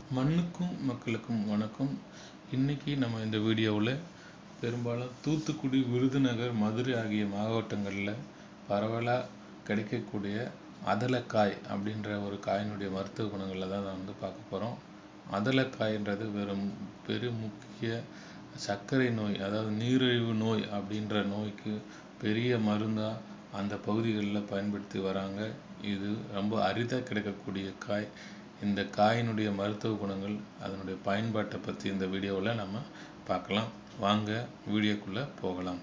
மண்ணுக்கும் மக்களுக்கும் வணக்கம் இன்னைக்கு நம்ம இந்த வீடியோவில் பெரும்பாலும் தூத்துக்குடி விருதுநகர் மதுரை ஆகிய மாவட்டங்களில் பரவலாக கிடைக்கக்கூடிய அதலக்காய் அப்படின்ற ஒரு காயினுடைய மருத்துவ குணங்களை தான் நான் வந்து பார்க்க போகிறோம் அதலக்காய்ன்றது வெறும் பெரும் முக்கிய சர்க்கரை நோய் அதாவது நீரிழிவு நோய் அப்படின்ற நோய்க்கு பெரிய மருந்தாக அந்த பகுதிகளில் பயன்படுத்தி வராங்க இது ரொம்ப அரிதாக கிடைக்கக்கூடிய காய் இந்த காயினுடைய மருத்துவ குணங்கள் அதனுடைய பயன்பாட்டை பற்றி இந்த வீடியோவில் நம்ம பார்க்கலாம் வாங்க வீடியோக்குள்ளே போகலாம்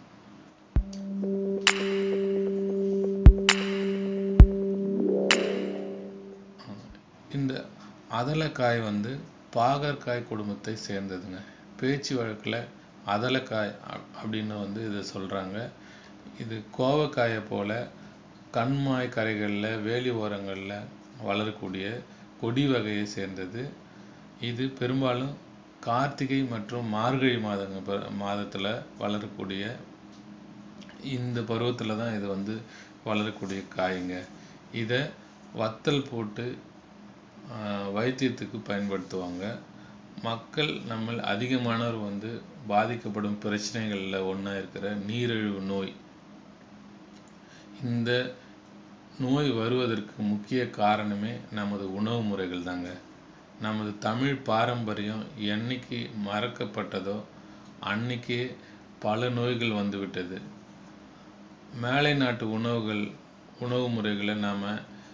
இந்த அதலக்காய் வந்து பாகற்காய் குடும்பத்தை சேர்ந்ததுங்க பேச்சு வழக்கில் அதலக்காய் அப்- அப்படின்னு வந்து இதை சொல்கிறாங்க இது கோவக்காயை போல கண்மாய் கரைகளில் வேலி ஓரங்களில் வளரக்கூடிய கொடி வகையை சேர்ந்தது இது பெரும்பாலும் கார்த்திகை மற்றும் மார்கழி மாதங்க மாதத்தில் வளரக்கூடிய இந்த பருவத்தில் தான் இது வந்து வளரக்கூடிய காய்ங்க இதை வத்தல் போட்டு ஆஹ், வைத்தியத்துக்கு பயன்படுத்துவாங்க மக்கள் நம்ம அதிகமானோர் வந்து பாதிக்கப்படும் பிரச்சனைகளில் ஒன்றா இருக்கிற நீரிழிவு நோய் இந்த நோய் வருவதற்கு முக்கிய காரணமே நமது உணவு முறைகள் தாங்க நமது தமிழ் பாரம்பரியம் என்னைக்கு மறக்கப்பட்டதோ அன்னைக்கே பல நோய்கள் வந்துவிட்டது மேலை நாட்டு உணவுகள் உணவு முறைகளை நாம்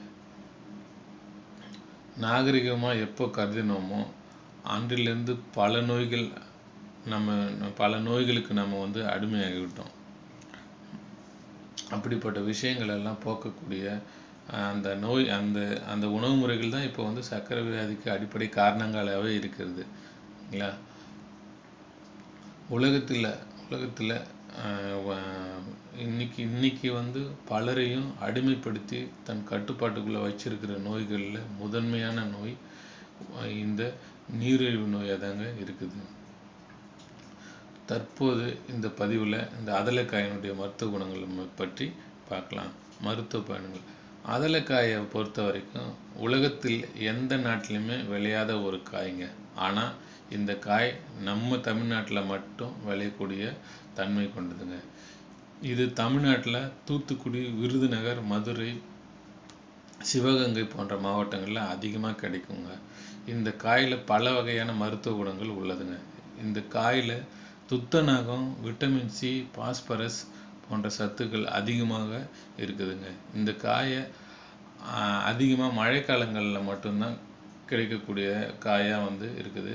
நாகரிகமாக எப்போ கருதினோமோ அன்றிலிருந்து பல நோய்கள் நம்ம பல நோய்களுக்கு நம்ம வந்து அடிமையாகிவிட்டோம் அப்படிப்பட்ட விஷயங்கள் எல்லாம் போக்கக்கூடிய அஹ், அந்த நோய் அந்த அந்த உணவு முறைகள் தான் இப்போ வந்து சர்க்கரை வியாதிக்கு அடிப்படை காரணங்களாகவே இருக்கிறது இல்லைங்களா உலகத்தில் உலகத்தில் இன்னைக்கு இன்னைக்கு வந்து பலரையும் அடிமைப்படுத்தி தன் கட்டுப்பாட்டுக்குள்ளே வச்சிருக்கிற நோய்களில் முதன்மையான நோய் அஹ், இந்த நீரிழிவு நோயாக தாங்க இருக்குது தற்போது இந்த பதிவில் இந்த அதலைக்காயினுடைய மருத்துவ குணங்களை ம- பற்றி பார்க்கலாம் மருத்துவ பயன்கள் அதலைக்காயை பொறுத்த வரைக்கும் உலகத்தில் எந்த நாட்டிலையுமே விளையாத ஒரு காய்ங்க ஆனால் இந்த காய் நம்ம தமிழ்நாட்டில் மட்டும் விளையக்கூடிய தன்மை கொண்டதுங்க இது தமிழ்நாட்டில் தூத்துக்குடி விருதுநகர் மதுரை சிவகங்கை போன்ற மாவட்டங்களில் அதிகமாக கிடைக்குங்க இந்த காயில் பல வகையான மருத்துவ குணங்கள் உள்ளதுங்க இந்த காயில் துத்தநாகம் விட்டமின் சி பாஸ்பரஸ் போன்ற சத்துக்கள் அதிகமாக இருக்குதுங்க இந்த காயை அதிகமாக மழைக்காலங்களில் மட்டும்தான் கிடைக்கக்கூடிய காயாக வந்து இருக்குது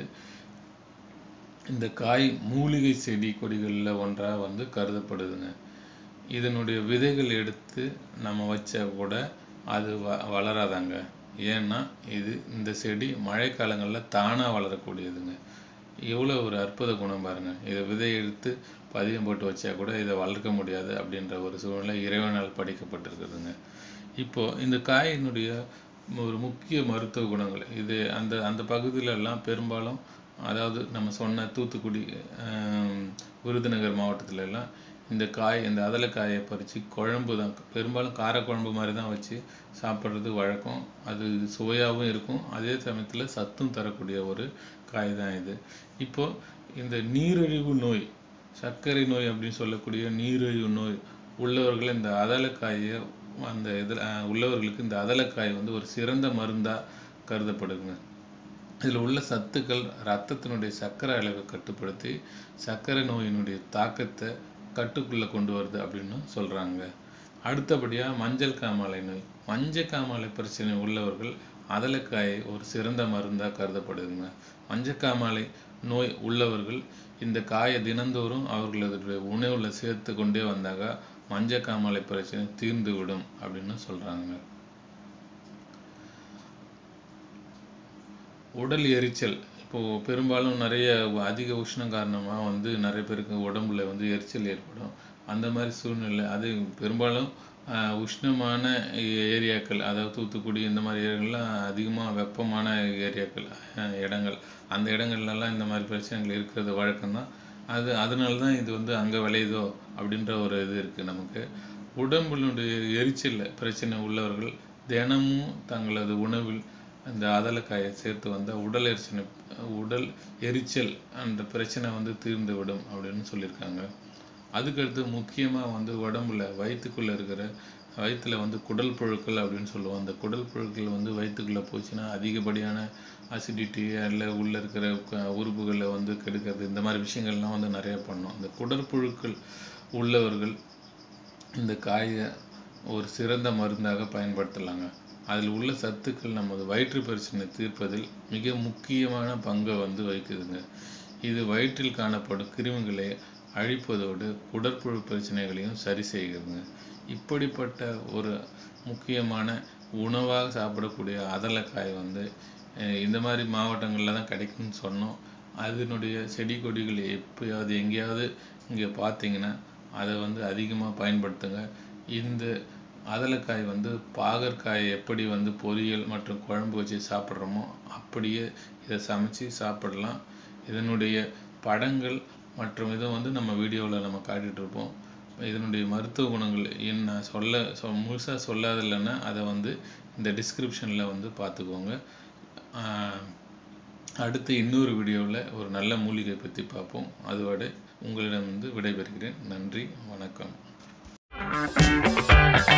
இந்த காய் மூலிகை செடி கொடிகளில் ஒன்றாக வந்து கருதப்படுதுங்க இதனுடைய விதைகள் எடுத்து நம்ம வச்சா கூட அது வ வளராதாங்க ஏன்னா இது இந்த செடி மழைக்காலங்களில் தானாக வளரக்கூடியதுங்க எவ்வளோ ஒரு அற்புத குணம் பாருங்க இதை விதை எடுத்து பதியம் போட்டு வச்சா கூட இதை வளர்க்க முடியாது அப்படின்ற ஒரு சூழ்நிலை இறைவனால் படைக்கப்பட்டிருக்குதுங்க இப்போ இந்த காயினுடைய ஒரு முக்கிய மருத்துவ குணங்கள் இது அந்த அந்த பகுதியில எல்லாம் பெரும்பாலும் அதாவது நம்ம சொன்ன தூத்துக்குடி ஆம், விருதுநகர் மாவட்டத்துல எல்லாம் இந்த காய் இந்த அதலைக்காயை பறித்து குழம்பு தான் பெரும்பாலும் காரக்குழம்பு மாதிரி தான் வச்சு சாப்பிட்றது வழக்கம் அது சுவையாகவும் இருக்கும் அதே சமயத்தில் சத்தும் தரக்கூடிய ஒரு காய் தான் இது இப்போ இந்த நீரிழிவு நோய் சர்க்கரை நோய் அப்படின்னு சொல்லக்கூடிய நீரிழிவு நோய் உள்ளவர்கள் இந்த அதலைக்காயை அந்த இதில் உள்ளவர்களுக்கு இந்த அதலைக்காய் வந்து ஒரு சிறந்த மருந்தாக கருதப்படுதுங்க இதில் உள்ள சத்துக்கள் ரத்தத்தினுடைய சர்க்கரை அளவை கட்டுப்படுத்தி சர்க்கரை நோயினுடைய தாக்கத்தை கட்டுக்குள்ளே கொண்டு வருது அப்படின்னு சொல்கிறாங்க அடுத்தபடியாக மஞ்சள் காமாலை நோய் மஞ்சள் காமாலை பிரச்சனை உள்ளவர்கள் அதலைக்காயை ஒரு சிறந்த மருந்தாக கருதப்படுதுங்க மஞ்சள் காமாலை நோய் உள்ளவர்கள் இந்த காயை தினந்தோறும் அவர்களுடைய உணவில் சேர்த்து கொண்டே வந்தாங்க மஞ்சள் காமாலை பிரச்சனை தீர்ந்து விடும் அப்படின்னு சொல்கிறாங்க உடல் எரிச்சல் இப்போ பெரும்பாலும் நிறைய அதிக உஷ்ணம் காரணமா வந்து நிறைய பேருக்கு உடம்புல வந்து எரிச்சல் ஏற்படும் அந்த மாதிரி சூழ்நிலை அது பெரும்பாலும் ஆஹ், உஷ்ணமான ஏரியாக்கள் அதாவது தூத்துக்குடி இந்த மாதிரி ஏரியாக்கள்லாம் அதிகமாக வெப்பமான ஏரியாக்கள் ஆஹ், இடங்கள் அந்த இடங்கள்லாம் இந்த மாதிரி பிரச்சனைகள் இருக்கிறது வழக்கம்தான் அது அதனால தான் இது வந்து அங்கே விளையுதோ அப்படின்ற ஒரு இது இருக்குது நமக்கு உடம்பினுடைய எரிச்சல் பிரச்சனை உள்ளவர்கள் தினமும் தங்களது உணவில் அந்த அதலக்காயை சேர்த்து வந்தால் உடல் எரிச்சல் உடல் எரிச்சல் அந்த பிரச்சனை வந்து தீர்ந்து விடும் அப்படின்னு சொல்லியிருக்காங்க அதுக்கடுத்து முக்கியமாக வந்து உடம்புல வயிற்றுக்குள்ளே இருக்கிற வயிற்றுல வந்து குடல் புழுக்கள் அப்படின்னு சொல்லுவோம் அந்த குடல் புழுக்கள் வந்து வயிற்றுக்குள்ளே போச்சுன்னா அதிகப்படியான அசிடிட்டி இல்லை உள்ளே இருக்கிற க- உறுப்புகளை வந்து கெடுக்கிறது இந்த மாதிரி விஷயங்கள்லாம் வந்து நிறைய பண்ணும் இந்த குடற்புழுக்கள் உள்ளவர்கள் இந்த காயை ஒரு சிறந்த மருந்தாக பயன்படுத்தலாங்க அதில் உள்ள சத்துக்கள் நமது வயிற்று பிரச்சனை தீர்ப்பதில் மிக முக்கியமான பங்கை வந்து வகிக்குதுங்க இது வயிற்றில் காணப்படும் கிருமிகளை அழிப்பதோடு குடற்புழு பிரச்சனைகளையும் சரி செய்கிறதுங்க இப்படிப்பட்ட ஒரு முக்கியமான உணவாக சாப்பிடக்கூடிய அதலக்காய் வந்து அஹ், இந்த மாதிரி மாவட்டங்களில் தான் கிடைக்கும்னு சொன்னோம் அதனுடைய செடி கொடிகள் எப்பயாவது எங்கேயாவது இங்கே பார்த்தீங்கன்னா அதை வந்து அதிகமாக பயன்படுத்துங்க இந்த அதலக்காய் வந்து பாகற்காய் எப்படி வந்து பொரியல் மற்றும் குழம்பு வச்சு சாப்பிட்றோமோ அப்படியே இதை சமைச்சு சாப்பிடலாம் இதனுடைய படங்கள் மற்றும் இதை வந்து நம்ம வீடியோவில் நம்ம காட்டிட்டு இருப்போம் இதனுடைய மருத்துவ குணங்கள் என்ன சொல்ல சொ முழுசாக சொல்லாதில்லைன்னா அதை வந்து இந்த டிஸ்கிரிப்ஷனில் வந்து பார்த்துக்கோங்க ஆஹ் அடுத்து இன்னொரு வீடியோவில் ஒரு நல்ல மூலிகை பற்றி பார்ப்போம் அதுவரை உங்களிடம் வந்து விடைபெறுகிறேன் நன்றி வணக்கம்